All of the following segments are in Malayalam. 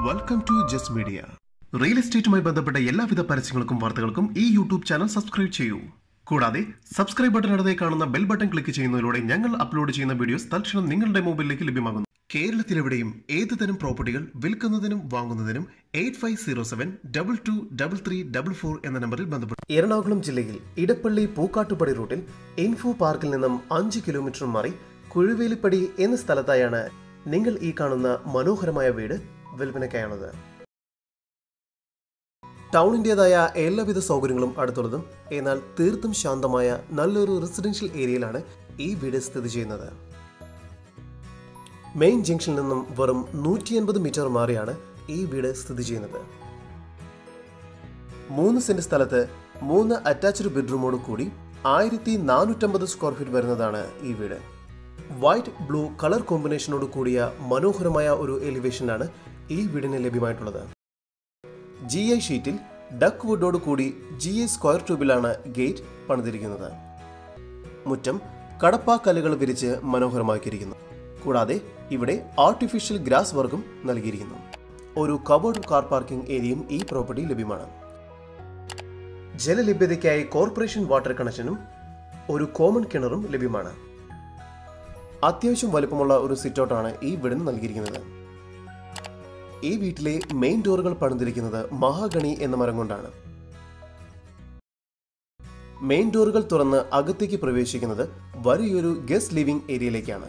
welcome to just media real എസ്റ്റേറ്റുമായി ബന്ധപ്പെട്ട എല്ലാവിധ പരസ്യങ്ങൾക്കും വാർത്തകൾക്കും ഈ യൂട്യൂബ് ചാനൽ സബ്സ്ക്രൈബ് ചെയ്യൂ കൂടാതെ സബ്സ്ക്രൈബ് ബട്ടൺ അടുത്തേ കാണുന്ന ബെൽ ബട്ടൺ ക്ലിക്ക് ചെയ്യുന്നതിലൂടെ ഞങ്ങൾ അപ്ലോഡ് ചെയ്യുന്ന വീഡിയോസ് തൽക്ഷണം നിങ്ങളുടെ മൊബൈലിലേക്ക് ലഭ്യമാകുന്നു കേരളത്തിലെവിടെയും ഏത് തരം പ്രോപ്പർട്ടികൾ വിൽക്കുന്നതിനും വാങ്ങുന്നതിനും eight five zero seven double two double three double four എന്ന നമ്പറിൽ ബന്ധപ്പെട്ടു എറണാകുളം ജില്ലയിൽ ഇടപ്പള്ളി പൂക്കാട്ടുപടി റൂട്ടിൽ ഇൻഫോ പാർക്കിൽ നിന്നും അഞ്ച് കിലോമീറ്റർ മാറി കുഴുവേലിപ്പടി എന്ന സ്ഥലത്തായാണ് നിങ്ങൾ ഈ കാണുന്ന മനോഹരമായ വീട് വിൽപ്പനയ്ക്കായുള്ളത് ടൗണിൻ്റെതായ എല്ലാവിധ സൗകര്യങ്ങളും അടുത്തുള്ളതും എന്നാൽ തീർത്തും ശാന്തമായ നല്ലൊരു റെസിഡൻഷ്യൽ ഏരിയയിലാണ് ഈ വീട് സ്ഥിതി ചെയ്യുന്നത് മെയിൻ ജംഗ്ഷനിൽ നിന്നും വെറും നൂറ്റി അൻപത് മീറ്റർ മാറിയാണ് ഈ വീട് സ്ഥിതി ചെയ്യുന്നത് മൂന്ന് സെന്റ് സ്ഥലത്ത് മൂന്ന് അറ്റാച്ച്ഡ് ബെഡ്റൂമോട് കൂടി ആയിരത്തി നാനൂറ്റമ്പത് സ്ക്വയർ ഫീറ്റ് വരുന്നതാണ് ഈ വീട് വൈറ്റ് ബ്ലൂ കളർ കോമ്പിനേഷനോട് കൂടിയ മനോഹരമായ ഒരു എലിവേഷനാണ് ഈ വീടിന് ലഭ്യമായിട്ടുള്ളത് ജി ഐ ഷീറ്റിൽ ഡക്ക് വുഡോട് കൂടി ജി ഐ സ്ക്വയർ ട്യൂബിലാണ് ഗേറ്റ് പണിതിരിക്കുന്നത് മുറ്റം കടപ്പാ കല്ലുകൾ വിരിച്ച് മനോഹരമാക്കിയിരിക്കുന്നു കൂടാതെ ഇവിടെ ആർട്ടിഫിഷ്യൽ ഗ്രാസ് വർക്കും നൽകിയിരിക്കുന്നു ഒരു കവേർഡ് കാർ പാർക്കിംഗ് ഏരിയയും ഈ പ്രോപ്പർട്ടി ലഭ്യമാണ് ജലലഭ്യതയ്ക്കായി കോർപ്പറേഷൻ വാട്ടർ കണക്ഷനും ഒരു കോമൺ കിണറും ലഭ്യമാണ് അത്യാവശ്യം വലുപ്പമുള്ള ഒരു സിറ്റൗട്ടാണ് ഈ വീടിന് നൽകിയിരിക്കുന്നത് ഈ വീട്ടിലെ മെയിൻ ഡോറുകൾ പണിതിരിക്കുന്നത് മഹാഗണി എന്ന മരം കൊണ്ടാണ് മെയിൻ ഡോറുകൾ തുറന്ന് അകത്തേക്ക് പ്രവേശിക്കുന്നത് വലിയൊരു ഗസ്റ്റ് ലിവിംഗ് ഏരിയയിലേക്കാണ്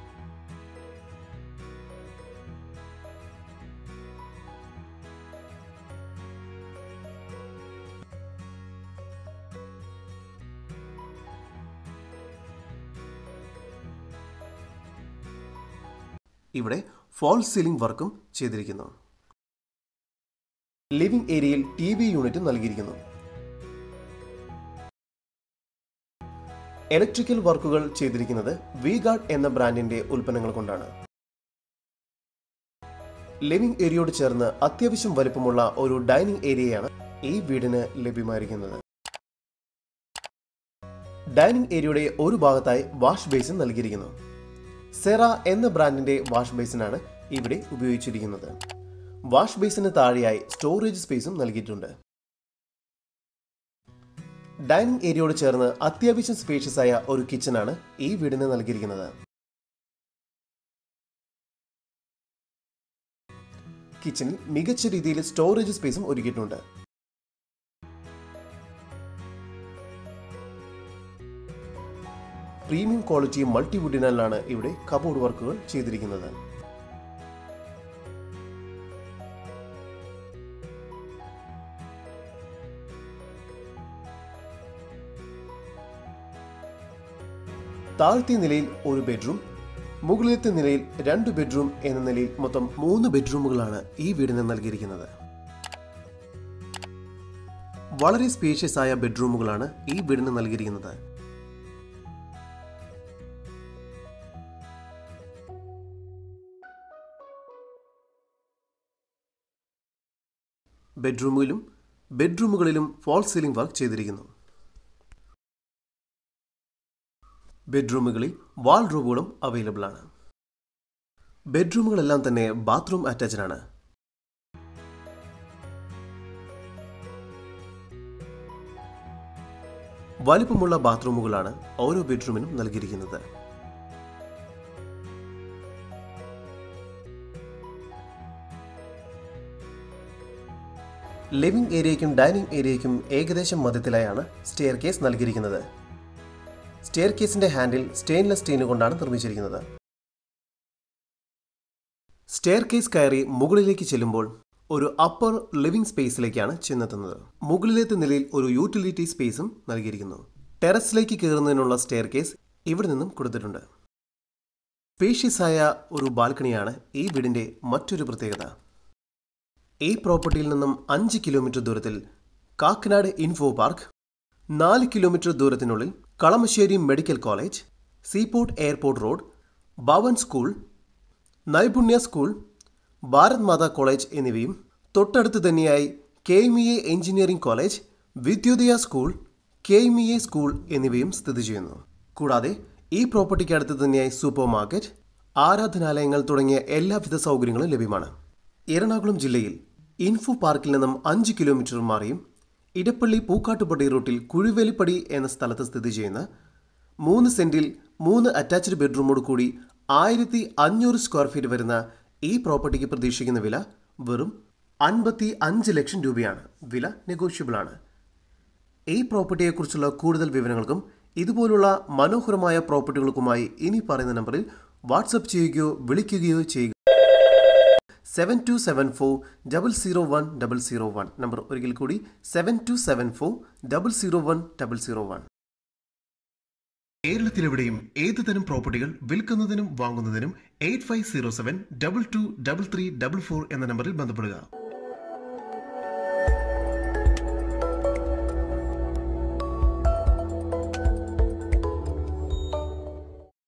ഇവിടെ ഫോൾ സീലിംഗ് വർക്കും ചെയ്തിരിക്കുന്നു ലിവിംഗ് ഏരിയയിൽ ടി വി യൂണിറ്റ് നൽകിയിരിക്കുന്നു ഇലക്ട്രിക്കൽ വർക്കുകൾ ചെയ്തിരിക്കുന്നത് വി ഗാർഡ് എന്ന ബ്രാൻഡിന്റെ ഉൽപ്പന്നങ്ങൾ കൊണ്ടാണ് ലിവിംഗ് ഏരിയയോട് ചേർന്ന് അത്യാവശ്യം വലിപ്പമുള്ള ഒരു ഡൈനിങ് ഏരിയയാണ് ഈ വീടിന് ലഭ്യമായിരിക്കുന്നത് ഡൈനിങ് ഏരിയയുടെ ഒരു ഭാഗത്തായി വാഷ് ബേസിൻ നൽകിയിരിക്കുന്നു സെറ എന്ന ബ്രാൻഡിന്റെ വാഷ് ബേസിനാണ് ഇവിടെ ഉപയോഗിച്ചിരിക്കുന്നത് വാഷ് ബേസിന് താഴെയായി സ്റ്റോറേജ് സ്പേസും നൽകിയിട്ടുണ്ട് ഡൈനിങ് ഏരിയയോട് ചേർന്ന് അത്യാവശ്യം സ്പേഷ്യസ് ആയ ഒരു കിച്ചണാണ് ഈ വീടിന് നൽകിയിരിക്കുന്നത് കിച്ചണിൽ മികച്ച രീതിയിൽ സ്റ്റോറേജ് സ്പേസും ഒരുക്കിയിട്ടുണ്ട് പ്രീമിയം ക്വാളിറ്റി മൾട്ടിവുഡിനാലാണ് ഇവിടെ കബോർഡ് വർക്കുകൾ ചെയ്തിരിക്കുന്നത് താഴത്തെ നിലയിൽ ഒരു ബെഡ്റൂം മുകളിലത്തെ നിലയിൽ രണ്ട് ബെഡ്റൂം എന്ന നിലയിൽ മൊത്തം മൂന്ന് ബെഡ്റൂമുകളാണ് ഈ വീടിന് നൽകിയിരിക്കുന്നത് വളരെ സ്പേഷ്യസ് ആയ ബെഡ്റൂമുകളാണ് ഈ വീടിന് നൽകിയിരിക്കുന്നത് ബെഡ്റൂമിലും ബെഡ്റൂമുകളിലും ഫോൾ സീലിംഗ് വർക്ക് ചെയ്തിരിക്കുന്നു ബെഡ്റൂമുകളിൽ വാൾ റൂമുകളും അവൈലബിൾ ആണ് ബെഡ്റൂമുകളെല്ലാം തന്നെ ബാത്റൂം അറ്റാച്ച്ഡ് ആണ് വലിപ്പമുള്ള ബാത്റൂമുകളാണ് ഓരോ ബെഡ്റൂമിനും നൽകിയിരിക്കുന്നത് ലിവിംഗ് ഏരിയയ്ക്കും ഡൈനിങ് ഏരിയയ്ക്കും ഏകദേശം മധ്യത്തിലായാണ് സ്റ്റെയർ കേസ് നൽകിയിരിക്കുന്നത് സ്റ്റെയർ കേസിന്റെ ഹാൻഡിൽ സ്റ്റെയിൻലെസ് സ്റ്റീൽ കൊണ്ടാണ് നിർമ്മിച്ചിരിക്കുന്നത് സ്റ്റെയർ കേസ് കയറി മുകളിലേക്ക് ചെല്ലുമ്പോൾ ഒരു അപ്പർ ലിവിംഗ് സ്പേസിലേക്കാണ് ചെന്നെത്തുന്നത് മുകളിലത്തെ നിലയിൽ ഒരു യൂട്ടിലിറ്റി സ്പേസും നൽകിയിരിക്കുന്നു ടെറസിലേക്ക് കയറുന്നതിനുള്ള സ്റ്റെയർ കേസ് ഇവിടെ നിന്നും കൊടുത്തിട്ടുണ്ട് സ്പേഷ്യസ് ആയ ഒരു ബാൽക്കണിയാണ് ഈ വീടിന്റെ മറ്റൊരു പ്രത്യേകത ഈ പ്രോപ്പർട്ടിയിൽ നിന്നും അഞ്ച് കിലോമീറ്റർ ദൂരത്തിൽ കാക്കനാട് ഇൻഫോ പാർക്ക് നാല് കിലോമീറ്റർ ദൂരത്തിനുള്ളിൽ Kalamassery medical college seaport airport road Bhavan school Naipunya school Bharat Mata college എന്നിവയും തൊട്ടടുത്ത് തന്നെയായി K M E A engineering college Vidyodaya school K M E A school എന്നിവയും സ്ഥിതി ചെയ്യുന്നു കൂടാതെ ഈ പ്രോപ്പർട്ടിക്ക് അടുത്ത് തന്നെയായി സൂപ്പർ മാർക്കറ്റ് ആരാധനാലയങ്ങൾ തുടങ്ങിയ എല്ലാവിധ സൗകര്യങ്ങളും ലഭ്യമാണ് എറണാകുളം ജില്ലയിൽ ഇൻഫോ പാർക്കിൽ നിന്നും അഞ്ച് കിലോമീറ്റർ മാറിയും ഇടപ്പള്ളി പൂക്കാട്ടുപടി റൂട്ടിൽ കുഴിവേലിപ്പടി എന്ന സ്ഥലത്ത് സ്ഥിതി ചെയ്യുന്ന മൂന്ന് സെന്റിൽ മൂന്ന് അറ്റാച്ച്ഡ് ബെഡ്റൂമോട് കൂടി ആയിരത്തി അഞ്ഞൂറ് സ്ക്വയർ ഫീറ്റ് വരുന്ന ഈ പ്രോപ്പർട്ടിക്ക് പ്രതീക്ഷിക്കുന്ന വില വെറും അൻപത്തി അഞ്ച് ലക്ഷം രൂപയാണ് വില നെഗോഷ്യബിൾ ആണ് ഈ പ്രോപ്പർട്ടിയെക്കുറിച്ചുള്ള കൂടുതൽ വിവരങ്ങൾക്കും ഇതുപോലുള്ള മനോഹരമായ പ്രോപ്പർട്ടികൾക്കുമായി ഇനി പറയുന്ന നമ്പറിൽ വാട്സപ്പ് ചെയ്യുകയോ വിളിക്കുകയോ ചെയ്യുക seven two seven four double zero one double zero one number ഒരിക്കൽ കൂടി seven two seven four double zero one double zero one കേരളത്തിലെവിടെയും ഏത് തരം പ്രോപ്പർട്ടികൾ വിൽക്കുന്നതിനും വാങ്ങുന്നതിനും eight five zero seven double two double three double four എന്ന നമ്പറിൽ ബന്ധപ്പെടുക